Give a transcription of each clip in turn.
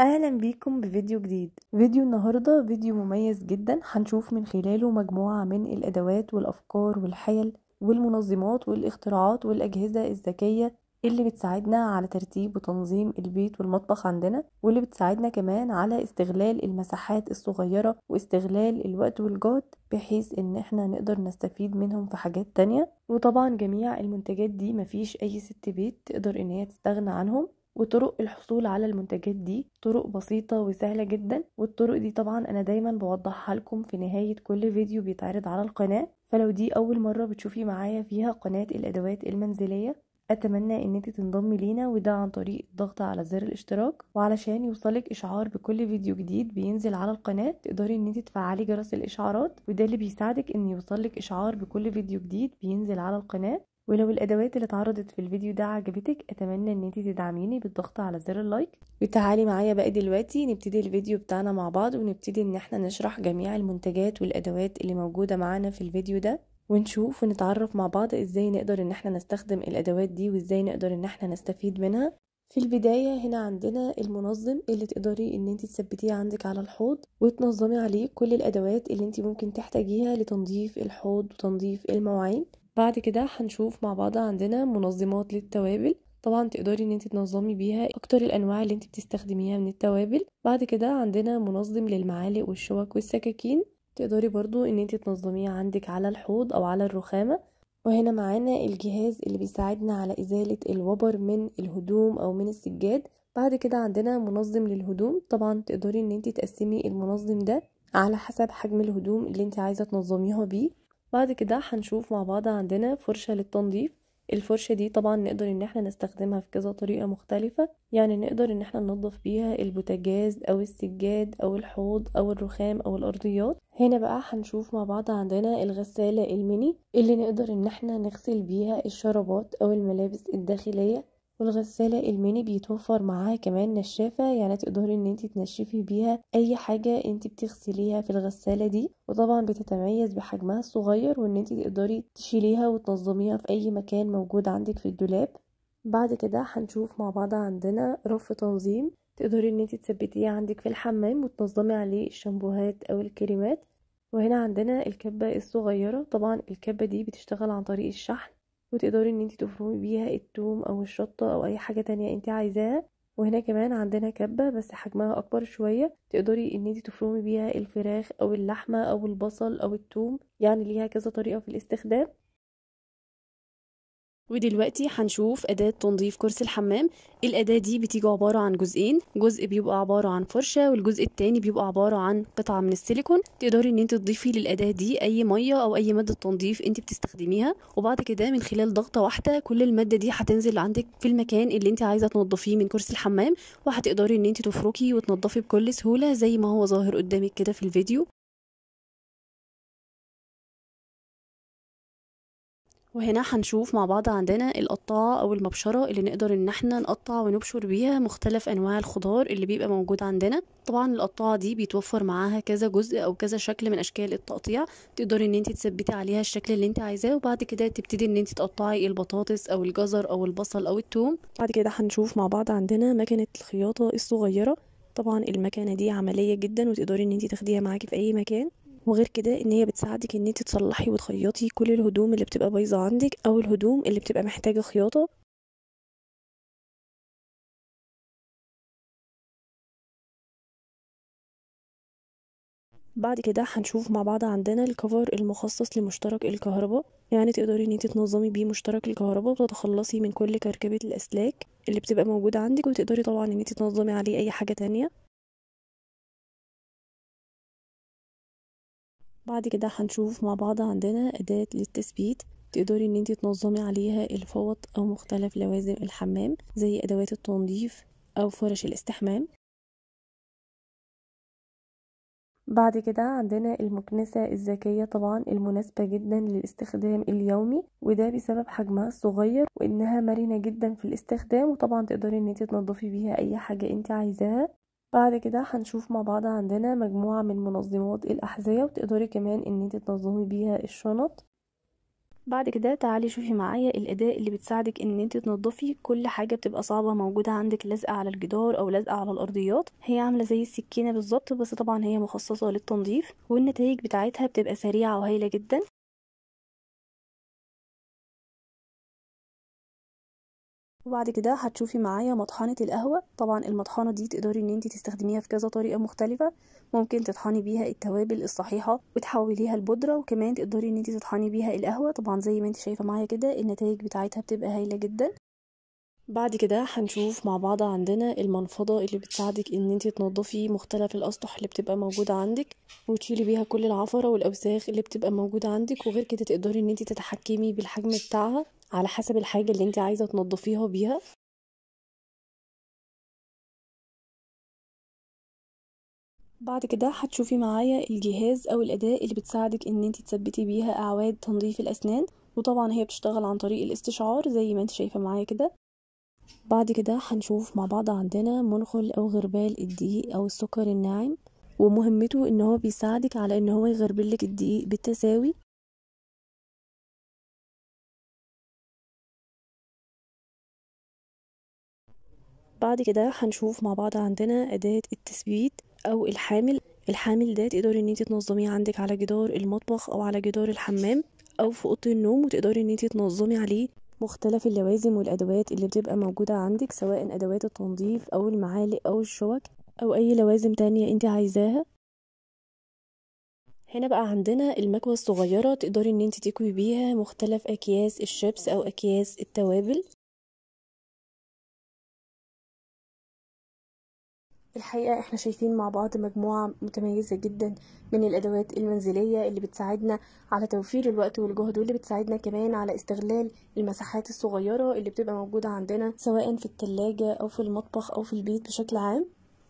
اهلا بيكم بفيديو جديد فيديو النهاردة فيديو مميز جدا هنشوف من خلاله مجموعة من الادوات والافكار والحيل والمنظمات والاختراعات والاجهزة الذكية اللي بتساعدنا على ترتيب وتنظيم البيت والمطبخ عندنا واللي بتساعدنا كمان على استغلال المساحات الصغيرة واستغلال الوقت والجهد بحيث ان احنا نقدر نستفيد منهم في حاجات تانية وطبعا جميع المنتجات دي مفيش اي ست بيت تقدر ان هي تستغنى عنهم وطرق الحصول على المنتجات دي طرق بسيطة وسهلة جدا والطرق دي طبعا انا دايما بوضحها لكم في نهاية كل فيديو بيتعرض على القناة فلو دي اول مرة بتشوفي معايا فيها قناة الادوات المنزلية اتمنى ان انت تنضمي لينا وده عن طريق الضغط على زر الاشتراك وعلشان يوصلك اشعار بكل فيديو جديد بينزل على القناة تقدري ان انت تفعلي جرس الاشعارات وده اللي بيساعدك ان يوصلك اشعار بكل فيديو جديد بينزل على القناة ولو الادوات اللي اتعرضت في الفيديو ده عجبتك اتمنى ان انت تدعميني بالضغط على زر اللايك وتعالي معايا بقى دلوقتي نبتدي الفيديو بتاعنا مع بعض ونبتدي ان احنا نشرح جميع المنتجات والادوات اللي موجودة معانا في الفيديو ده ونشوف ونتعرف مع بعض ازاي نقدر ان احنا نستخدم الادوات دي وازاي نقدر ان احنا نستفيد منها في البداية هنا عندنا المنظم اللي تقدري ان انت تثبتيه عندك على الحوض وتنظمي عليه كل الادوات اللي انت ممكن تحتاجيها لتنظيف الحوض وتنظيف المواعين بعد كده هنشوف مع بعض عندنا منظمات للتوابل طبعا تقدري ان انت تنظمي بيها اكتر الانواع اللي انت بتستخدميها من التوابل بعد كده عندنا منظم للمعالق والشوك والسكاكين تقدري برضو ان انت تنظميها عندك على الحوض او على الرخامة وهنا معانا الجهاز اللي بيساعدنا على ازالة الوبر من الهدوم او من السجاد بعد كده عندنا منظم للهدوم طبعا تقدري ان انت تقسمي المنظم ده على حسب حجم الهدوم اللي انت عايزة تنظميها بيه بعد كده هنشوف مع بعض عندنا فرشة للتنظيف الفرشة دي طبعا نقدر ان احنا نستخدمها في كذا طريقة مختلفة يعني نقدر ان احنا ننظف بيها البوتاجاز او السجاد او الحوض او الرخام او الارضيات هنا بقى هنشوف مع بعض عندنا الغسالة الميني اللي نقدر ان احنا نغسل بيها الشرابات او الملابس الداخلية والغسالة الميني بيتوفر معاها كمان نشافة يعني تقدري ان انت تنشفي بيها اي حاجة انت بتغسليها في الغسالة دي وطبعا بتتميز بحجمها الصغير وان انت تقدري تشيليها وتنظميها في اي مكان موجود عندك في الدولاب بعد كده هنشوف مع بعض عندنا رف تنظيم تقدري ان انت تثبتيه عندك في الحمام وتنظمي عليه الشامبوهات او الكريمات وهنا عندنا الكبة الصغيرة طبعا الكبة دي بتشتغل عن طريق الشحن وتقدري ان انت تفرمي بيها التوم او الشطة او اي حاجة تانية انت عايزاها وهنا كمان عندنا كبة بس حجمها اكبر شوية تقدري ان انت تفرمي بيها الفراخ او اللحمة او البصل او التوم يعني ليها كذا طريقة في الاستخدام ودلوقتي هنشوف أداة تنظيف كرسي الحمام الأداة دي بتيجي عبارة عن جزئين جزء بيبقى عبارة عن فرشة والجزء التاني بيبقى عبارة عن قطعة من السيليكون تقدري ان انت تضيفي للأداة دي أي مية أو أي مادة تنظيف انت بتستخدميها وبعد كده من خلال ضغطة واحدة كل المادة دي هتنزل عندك في المكان اللي انت عايزة تنظفيه من كرسي الحمام وهتقدري ان انت تفركي وتنظفي بكل سهولة زي ما هو ظاهر قدامك كده في الفيديو وهنا هنشوف مع بعض عندنا القطاعة او المبشرة اللي نقدر ان احنا نقطع ونبشر بيها مختلف انواع الخضار اللي بيبقى موجود عندنا طبعا القطاعة دي بيتوفر معاها كذا جزء او كذا شكل من اشكال التقطيع تقدري ان انت تثبتي عليها الشكل اللي انت عايزاه وبعد كده تبتدي ان انت تقطعي البطاطس او الجزر او البصل او الثوم بعد كده هنشوف مع بعض عندنا مكنة الخياطة الصغيرة طبعا المكنة دي عملية جدا وتقدري ان انت تاخديها معاكي في اي مكان وغير كده ان هي بتساعدك ان انت تصلحي وتخيطي كل الهدوم اللي بتبقى بايظه عندك او الهدوم اللي بتبقى محتاجه خياطه بعد كده هنشوف مع بعض عندنا الكفر المخصص لمشترك الكهرباء يعني تقدري ان انت تنظمي بيه مشترك الكهرباء وتتخلصي من كل كركبه الاسلاك اللي بتبقى موجوده عندك وتقدري طبعا ان انت تنظمي عليه اي حاجه تانية بعد كده هنشوف مع بعض عندنا أداة للتثبيت تقدري ان انت تنظمي عليها الفوط او مختلف لوازم الحمام زي ادوات التنظيف او فرش الاستحمام بعد كده عندنا المكنسة الذكية طبعا المناسبة جدا للاستخدام اليومي وده بسبب حجمها الصغير وانها مرنة جدا في الاستخدام وطبعا تقدري ان انت تنظفي بيها اي حاجة انت عايزاها بعد كده هنشوف مع بعض عندنا مجموعة من منظمات الأحذية وتقدري كمان ان انت تنظمي بيها الشنط بعد كده تعالي شوفي معايا الأداة اللي بتساعدك ان انت تنضفي كل حاجة بتبقى صعبة موجودة عندك لازقة على الجدار او لازقة على الارضيات هي عاملة زي السكينة بالظبط بس طبعا هي مخصصة للتنظيف والنتائج بتاعتها بتبقى سريعة وهايلة جدا وبعد كده هتشوفي معايا مطحنة القهوة طبعا المطحنة دي تقدري ان انت تستخدميها في كذا طريقة مختلفة ممكن تطحني بيها التوابل الصحيحة وتحوليها لبودرة وكمان تقدري ان انت تطحني بيها القهوة طبعا زي ما انت شايفة معايا كده النتائج بتاعتها بتبقى هايلة جدا بعد كده هنشوف مع بعض عندنا المنفضة اللي بتساعدك ان انت تنضفي مختلف الاسطح اللي بتبقى موجودة عندك وتشيلي بيها كل العفرة والاوساخ اللي بتبقى موجودة عندك وغير كده تقدري ان انت تتحكمي بالحجم بتاعها على حسب الحاجة اللي انت عايزة تنضفيها بيها بعد كده هتشوفي معايا الجهاز او الاداة اللي بتساعدك ان انت تثبتي بيها اعواد تنظيف الاسنان وطبعا هي بتشتغل عن طريق الاستشعار زي ما انت شايفة معايا كده بعد كده هنشوف مع بعض عندنا منخل او غربال الدقيق او السكر الناعم ومهمته ان هو بيساعدك على ان هو يغربلك الدقيق بالتساوي بعد كده هنشوف مع بعض عندنا أداة التثبيت أو الحامل الحامل ده تقدري ان انت تنظميه عندك على جدار المطبخ او على جدار الحمام او في اوضه النوم وتقدري ان انت تنظمي عليه مختلف اللوازم والادوات اللي بتبقى موجوده عندك سواء ادوات التنظيف او المعالق او الشوك او اي لوازم تانية انت عايزاها هنا بقى عندنا المكوة الصغيرة تقدري ان انت تكوي بيها مختلف اكياس الشيبس او اكياس التوابل الحقيقة احنا شايفين مع بعض مجموعة متميزة جدا من الأدوات المنزلية اللي بتساعدنا على توفير الوقت والجهد واللي بتساعدنا كمان على استغلال المساحات الصغيرة اللي بتبقى موجودة عندنا سواء في التلاجة أو في المطبخ أو في البيت بشكل عام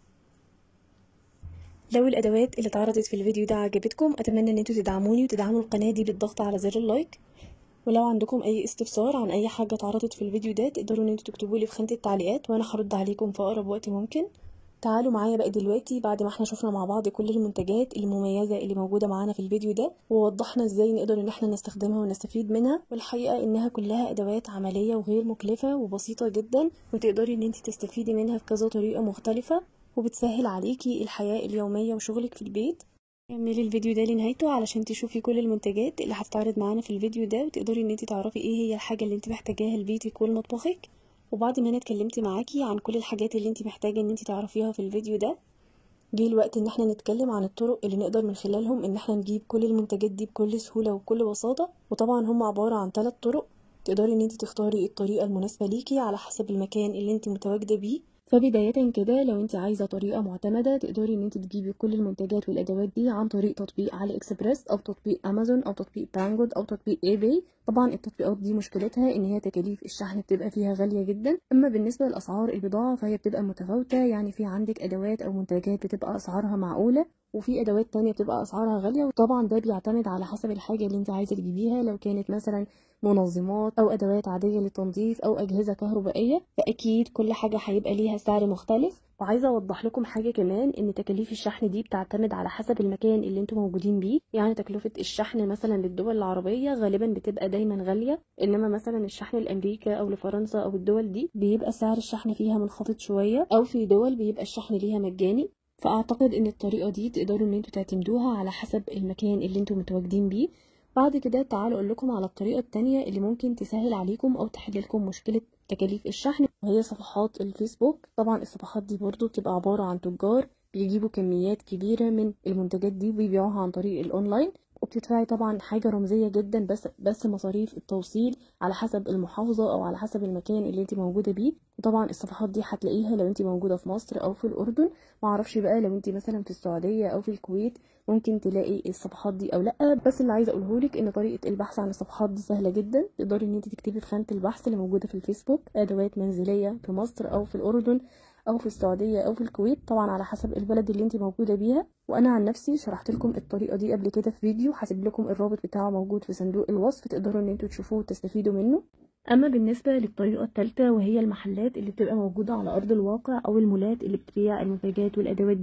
لو الأدوات اللي اتعرضت في الفيديو ده عجبتكم أتمنى ان انتوا تدعموني وتدعموا القناة دي بالضغط على زر اللايك ولو عندكم اي استفسار عن اي حاجة اتعرضت في الفيديو ده تقدروا ان انتوا تكتبوا لي في خانة التعليقات وانا هرد عليكم في اقرب وقت ممكن تعالوا معايا بقى دلوقتي بعد ما احنا شفنا مع بعض كل المنتجات المميزة اللي موجودة معانا في الفيديو ده ووضحنا ازاي نقدر ان احنا نستخدمها ونستفيد منها والحقيقة انها كلها ادوات عملية وغير مكلفة وبسيطة جدا وتقدري ان انت تستفيدي منها بكذا طريقة مختلفة وبتسهل عليكي الحياة اليومية وشغلك في البيت كملي الفيديو ده لنهايته علشان تشوفي كل المنتجات اللي هتتعرض معانا في الفيديو ده وتقدري ان انت تعرفي ايه هي الحاجة اللي انت محتاجاها لبيتك ولمطبخك وبعد ما انا اتكلمت معاكي عن كل الحاجات اللي انت محتاجه ان انت تعرفيها في الفيديو ده جه الوقت ان احنا نتكلم عن الطرق اللي نقدر من خلالهم ان احنا نجيب كل المنتجات دي بكل سهوله وبكل بساطه وطبعا هم عباره عن ثلاث طرق تقدري ان انت تختاري الطريقه المناسبه ليكي على حسب المكان اللي انت متواجده بيه فبداية كده لو انت عايزة طريقة معتمدة تقدري ان انت تجيبي كل المنتجات والادوات دي عن طريق تطبيق علي اكسبريس او تطبيق امازون او تطبيق بانجود او تطبيق اي باي طبعا التطبيقات دي مشكلتها ان هي تكاليف الشحن بتبقى فيها غالية جدا اما بالنسبة لاسعار البضاعة فهي بتبقى متفاوتة يعني في عندك ادوات او منتجات بتبقى اسعارها معقولة وفي ادوات تانية بتبقى اسعارها غالية وطبعا ده بيعتمد على حسب الحاجة اللي انت عايزة تجيبيها لو كانت مثلا منظمات او ادوات عادية للتنظيف او اجهزة كهربائية فاكيد كل حاجة هيبقى ليها سعر مختلف وعايزة اوضح لكم حاجة كمان ان تكاليف الشحن دي بتعتمد على حسب المكان اللي انتم موجودين بيه يعني تكلفة الشحن مثلا للدول العربية غالبا بتبقى دايما غالية انما مثلا الشحن لامريكا او لفرنسا او الدول دي بيبقى سعر الشحن فيها منخفض شوية او في دول بيبقى الشحن ليها مجاني فاعتقد ان الطريقة دي تقدروا ان انتوا تعتمدوها على حسب المكان اللي انتم متواجدين بيه بعد كده تعالوا اقول لكم على الطريقة التانية اللي ممكن تسهل عليكم او تحل لكم مشكلة تكاليف الشحن وهي صفحات الفيسبوك طبعا الصفحات دي برضو بتبقى عبارة عن تجار بيجيبوا كميات كبيرة من المنتجات دي وبيبيعوها عن طريق الاونلاين وبتدفعي طبعا حاجة رمزية جدا بس بس مصاريف التوصيل على حسب المحافظة او على حسب المكان اللي انت موجودة بيه وطبعا الصفحات دي هتلاقيها لو انت موجودة في مصر او في الاردن معرفش بقى لو انت مثلا في السعودية او في الكويت ممكن تلاقي الصفحات دي او لا بس اللي عايزه اقوله لك ان طريقه البحث عن الصفحات دي سهله جدا تقدري ان انت تكتبي في خانه البحث اللي موجوده في الفيسبوك ادوات منزليه في مصر او في الاردن او في السعوديه او في الكويت طبعا على حسب البلد اللي انت موجوده بيها وانا عن نفسي شرحت لكم الطريقه دي قبل كده في فيديو هسيب لكم الرابط بتاعه موجود في صندوق الوصف تقدروا ان انتوا تشوفوه وتستفيدوا منه اما بالنسبه للطريقه الثالثه وهي المحلات اللي بتبقى موجوده على ارض الواقع او المولات اللي بتبيع المنتجات والادوات دي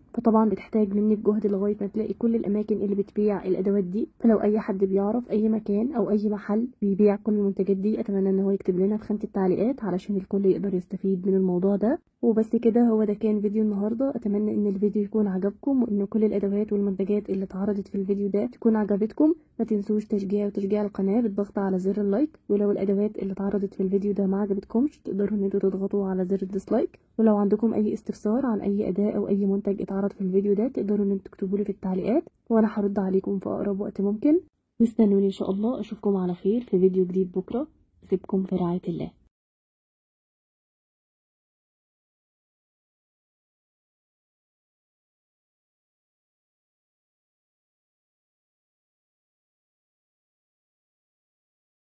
فطبعا بتحتاج منك جهد لغاية ما تلاقي كل الأماكن اللي بتبيع الأدوات دي فلو أي حد بيعرف أي مكان أو أي محل بيبيع كل المنتجات دي أتمنى إن هو يكتب لنا في خانة التعليقات علشان الكل يقدر يستفيد من الموضوع ده وبس كده هو ده كان فيديو النهاردة أتمنى إن الفيديو يكون عجبكم وإن كل الأدوات والمنتجات اللي اتعرضت في الفيديو ده تكون عجبتكم ما تنسوش تشجيع وتشجيع القناة بالضغط على زر اللايك ولو الأدوات اللي اتعرضت في الفيديو ده ما عجبتكمش تقدروا إن انتوا تضغطوا على زر الديسلايك ولو عندكم أي استفسار عن أي أداة أو أي منتج اتعرض في الفيديو ده تقدروا إن انتوا تكتبوا لي في التعليقات وأنا هرد عليكم في أقرب وقت ممكن واستنوني إن شاء الله أشوفكم على خير في فيديو جديد بكرة أسيبكم في رعاية الله